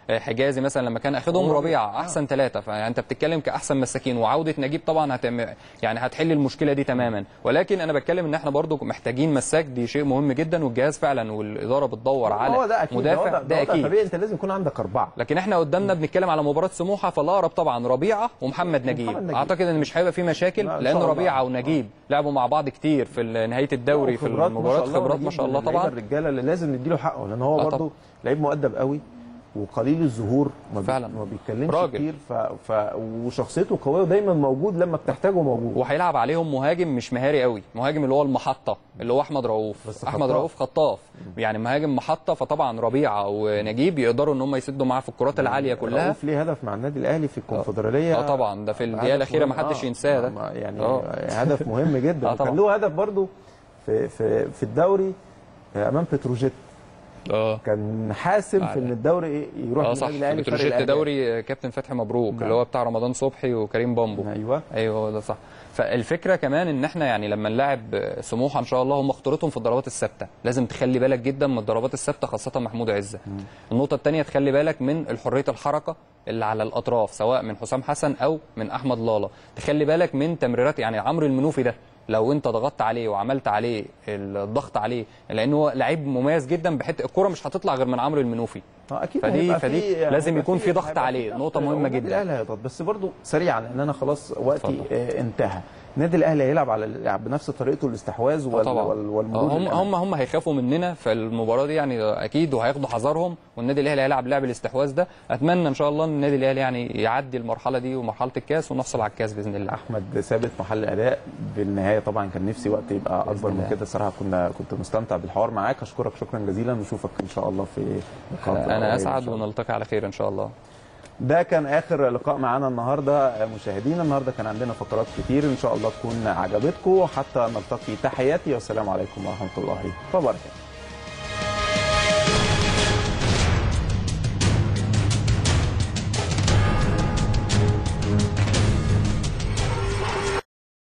Speaker 2: آه، حجازي مثلا لما كان اخدهم
Speaker 1: هو-
Speaker 2: ربيعه احسن ثلاثه فانت بتتكلم كاحسن مساكين وعوده نجيب طبعا هتم يعني هتحل المشكله دي تماما ولكن انا بتكلم ان احنا برضو محتاجين مساك دي شيء مهم جدا والجهاز فعلا والاداره بتدور على
Speaker 1: هو ده اكيد
Speaker 2: مدافع
Speaker 1: ده,
Speaker 2: ده اكيد
Speaker 1: طبيعي انت لازم يكون عندك اربعه
Speaker 2: لكن احنا قدامنا بنتكلم على مباراه سموحه فالاقرب طبعا ربيعه ومحمد نجيب.
Speaker 1: ومحمد نجيب.
Speaker 2: اعتقد ان مش هيبقى في مشاكل
Speaker 1: لا، إن
Speaker 2: لان
Speaker 1: شاء الله.
Speaker 2: ربيعه ونجيب لعبوا مع بعض كتير في ال- نهايه الدوري في
Speaker 1: خبرات
Speaker 2: المباريات خبرات ما شاء الله
Speaker 1: من اللعيبة
Speaker 2: طبعا
Speaker 1: الرجاله اللي لازم نديله حقه لان هو
Speaker 2: آه
Speaker 1: برضه
Speaker 2: طبعا.
Speaker 1: لعيب مؤدب قوي وقليل الظهور ما بي-
Speaker 2: فعلا.
Speaker 1: ما بيتكلمش
Speaker 2: راجل.
Speaker 1: كتير ف... ف... وشخصيته قويه ودايما موجود لما بتحتاجه موجود
Speaker 2: وهيلعب عليهم مهاجم مش مهاري قوي مهاجم اللي هو المحطه اللي هو احمد رؤوف
Speaker 1: بس
Speaker 2: احمد
Speaker 1: خطاف.
Speaker 2: رؤوف خطاف يعني مهاجم محطه فطبعا ربيعه ونجيب يقدروا ان هم يسدوا معاه في الكرات العاليه كلها
Speaker 1: رؤوف ليه هدف مع النادي الاهلي في الكونفدراليه
Speaker 2: اه طبعا ده في الدقيقه
Speaker 1: هدف
Speaker 2: الاخيره ما
Speaker 1: مهم.
Speaker 2: حدش
Speaker 1: آه،
Speaker 2: ينساه ده
Speaker 1: ما- يعني
Speaker 2: آه.
Speaker 1: هدف مهم جدا
Speaker 2: آه
Speaker 1: وكان
Speaker 2: طبعا.
Speaker 1: له هدف برضه في في في الدوري امام بتروجيت
Speaker 2: اه
Speaker 1: كان حاسم في ان الدوري إيه يروح
Speaker 2: اه صح
Speaker 1: للنادي الأهلي فرق
Speaker 2: بتروجيت
Speaker 1: الأهداف.
Speaker 2: دوري كابتن فتحي مبروك اللي هو بتاع رمضان صبحي وكريم بامبو
Speaker 1: ايوه
Speaker 2: ايوه هو ده صح فالفكره كمان ان احنا يعني لما نلاعب سموحه ان شاء الله هم خطورتهم في الضربات الثابته لازم تخلي بالك جدا من الضربات الثابته خاصه محمود عزه النقطه الثانيه تخلي بالك من حريه الحركه اللي على الاطراف سواء من حسام حسن او من احمد لالا تخلي بالك من تمريرات يعني عمرو المنوفي ده لو انت ضغطت عليه وعملت عليه الضغط عليه لانه هو لعيب مميز جدا بحته الكره مش هتطلع غير من عمرو المنوفي
Speaker 1: اه اكيد
Speaker 2: فدي-
Speaker 1: هيبقى
Speaker 2: فدي
Speaker 1: في-
Speaker 2: لازم
Speaker 1: هيبقى
Speaker 2: يكون في ضغط
Speaker 1: هيبقى
Speaker 2: عليه،
Speaker 1: ضغط.
Speaker 2: نقطة مهمة
Speaker 1: والنادي
Speaker 2: جدا.
Speaker 1: الاهلي هيضغط بس برضو سريعا لان انا خلاص وقتي
Speaker 2: اتفضل.
Speaker 1: آه انتهى النادي الاهلي هيلعب على يعني بنفس طريقته الاستحواذ
Speaker 2: آه
Speaker 1: وال
Speaker 2: طبعا
Speaker 1: وال
Speaker 2: آه
Speaker 1: والمرور
Speaker 2: هم
Speaker 1: للأمام.
Speaker 2: هم هم هيخافوا مننا في المباراه دي يعني اكيد وهياخدوا حذرهم والنادي الاهلي هيلعب لعب الاستحواذ ده اتمنى ان شاء الله ان النادي الاهلي يعني يعدي المرحله دي ومرحله الكاس ونحصل على الكاس باذن الله
Speaker 1: احمد ثابت محل اداء بالنهايه طبعا كان نفسي وقت يبقى اكبر من
Speaker 2: الله.
Speaker 1: كده الصراحه كنا كنت مستمتع بالحوار معاك اشكرك شكرا جزيلا ونشوفك ان شاء الله في لقاء قريب
Speaker 2: انا
Speaker 1: إن
Speaker 2: اسعد
Speaker 1: شاء الله.
Speaker 2: ونلتقي على خير ان شاء الله
Speaker 1: ده كان اخر لقاء معانا النهارده مشاهدينا النهارده كان عندنا فقرات كتير ان شاء الله تكون عجبتكم حتى نلتقي تحياتي والسلام عليكم ورحمه الله وبركاته